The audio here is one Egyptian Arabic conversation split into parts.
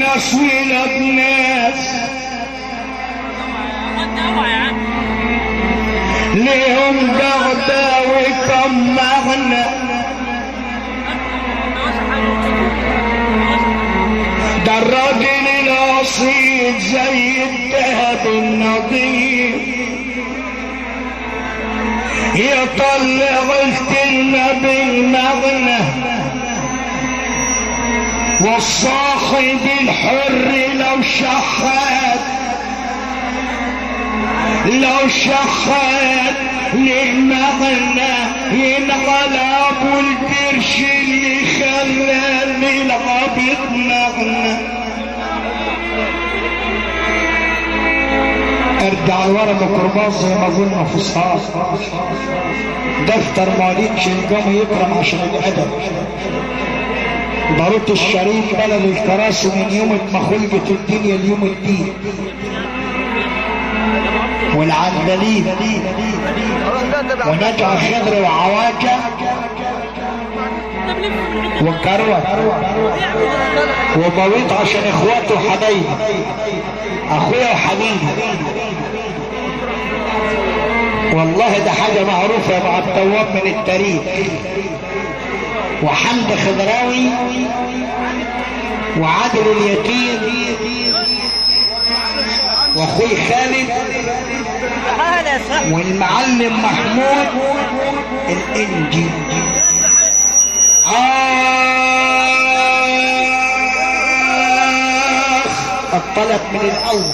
ناس ولاد ناس ليهم دغدة وكم مغنى ده الراجل الاصيل زي الذهب النظيف يطلع الكلمة بالمغنى والصاحب الحر لو شحات لو شحات للمغنى ينغل ابو القرش اللي خلى للعبيط مغنى ارجع لورا ميكروباص زي ما قلنا في الصحاب دفتر مواليد شنقام يكرم عشان الادب باروت الشريف بلد الكراسي من يوم ما خلقت الدنيا ليوم الدين والعدلين ونجع خضر وعواجة وكروت وبويط عشان اخواته وحبايبي اخويا وحبيبي والله ده حاجة معروفة مع التواب من التاريخ وحمد خضراوي وعادل اليتيم واخوي خالد والمعلم محمود الانجي آخ الطلب من الأول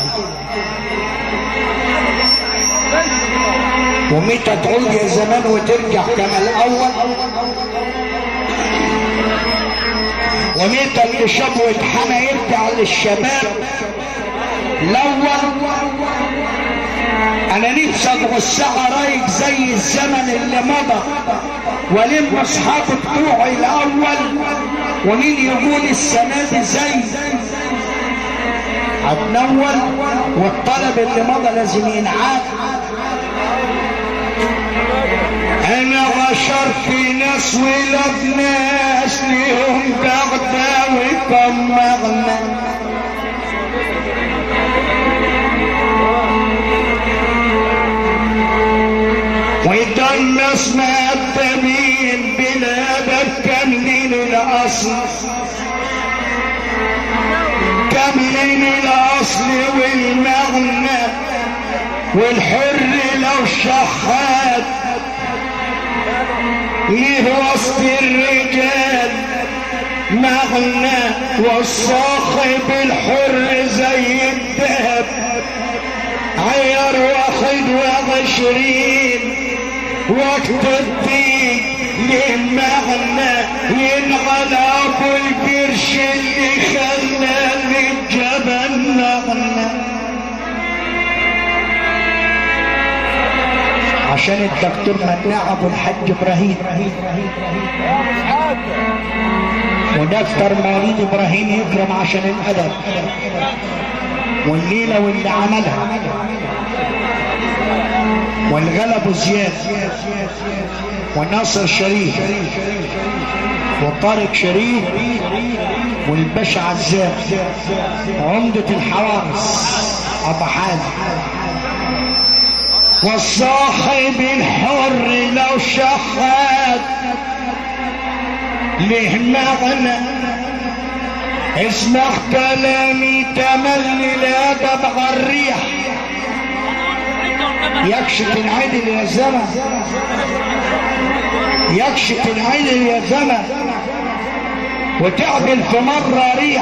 ومتى تعود يا زمان وترجع كما الأول ومتى اللي شاب واتحنى يرجع للشباب الأول أنا نفسي أبغى الساعة رايق زي الزمن اللي مضى ولم أصحابي بتوعي الأول ومين يقول السنة دي زي هتنول والطلب اللي مضى لازم ينعاد انا غشرت ناس ولاد ناس ليهم بغدة وكم مغنى وده الناس مقدمين بلادك كاملين الاصل كاملين الاصل والمغنى والحر لو شحات ليه وسط الرجال مغنى والصاحب الحر زي الذهب عير واحد وعشرين وقت الدين ليه مغنى ينغل ابو القرش اللي خلى للجبل مغنى عشان الدكتور مناع ابو الحاج ابراهيم ودفتر مواليد ابراهيم يكرم عشان الادب والليله واللي عملها والغلب زياد والناصر شريف وطارق شريف والباشا عزام عمدة الحوارس أبو حازم والصاحب الحر لو شحات له مغنى اسمع كلامي تملي الادب على الريح يكشف العدل يا زمن يكشف العدل يا زمن وتعدل في مرة ريح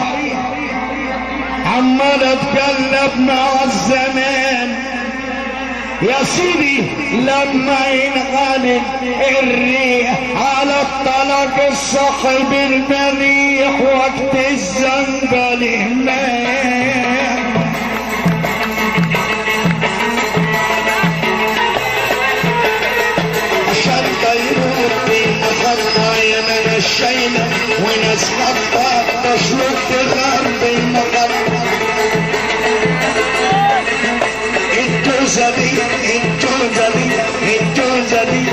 عمال اتقلب مع الزمان يا سيدي لما ينغلب الريح على الطلق الصاحب المريح وقت الزنقل هناك عشان طيور بالمغنى يا الشيلة وناس خطة تشوف تغرب المغنى الجوزة دي الجوزة دي الجوزة دي